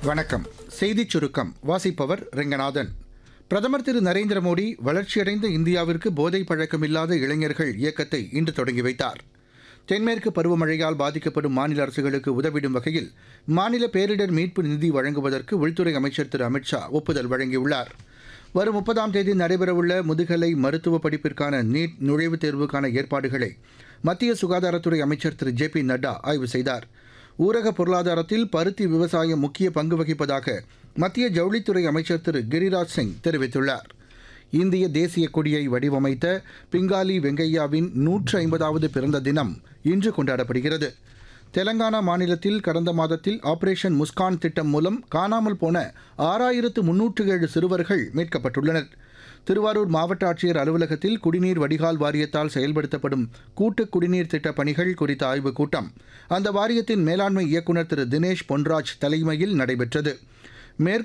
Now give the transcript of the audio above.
வணக்கம் செய்திச் சுருக்கம் வாசிப்பவர் ரெங்கநாதன் பிரதமர் திரு நரேந்திர மோடி வளர்ச்சியடைந்த இந்தியாவிற்கு போதை பழக்கமில்லாத இளைஞர்கள் இயக்கத்தை இன்று தொடங்கி வைத்தார் தென்மேற்கு பருவமழையால் பாதிக்கப்படும் மாநில அரசுகளுக்கு உதவிடும் வகையில் மாநில பேரிடர் மீட்பு நிதி வழங்குவதற்கு உள்துறை அமைச்சர் திரு அமித்ஷா ஒப்புதல் வழங்கியுள்ளார் வரும் முப்பதாம் தேதி நடைபெறவுள்ள முதுகலை மருத்துவ படிப்பிற்கான நீட் நுழைவுத் தேர்வுக்கான ஏற்பாடுகளை மத்திய சுகாதாரத்துறை அமைச்சர் திரு ஜே பி நட்டா ஆய்வு செய்தார் ஊரக பொருளாதாரத்தில் பருத்தி விவசாயம் முக்கிய பங்கு வகிப்பதாக மத்திய ஜவுளித்துறை அமைச்சர் திரு கிரிராஜ் சிங் தெரிவித்துள்ளார் இந்திய தேசிய கொடியை வடிவமைத்த பிங்காலி வெங்கையாவின் நூற்று ஐம்பதாவது பிறந்த தினம் இன்று கொண்டாடப்படுகிறது தெலங்கானா மாநிலத்தில் கடந்த மாதத்தில் ஆபரேஷன் முஸ்கான் திட்டம் மூலம் காணாமல் போன ஆறாயிரத்து முன்னூற்று ஏழு சிறுவர்கள் மீட்கப்பட்டுள்ளனர் திருவாரூர் மாவட்ட ஆட்சியர் அலுவலகத்தில் குடிநீர் வடிகால் வாரியத்தால் செயல்படுத்தப்படும் கூட்டு குடிநீர் திட்டப் பணிகள் குறித்த ஆய்வுக் கூட்டம் அந்த வாரியத்தின் மேலாண்மை இயக்குநர் திரு தினேஷ் பொன்ராஜ் தலைமையில் நடைபெற்றது மேற்கு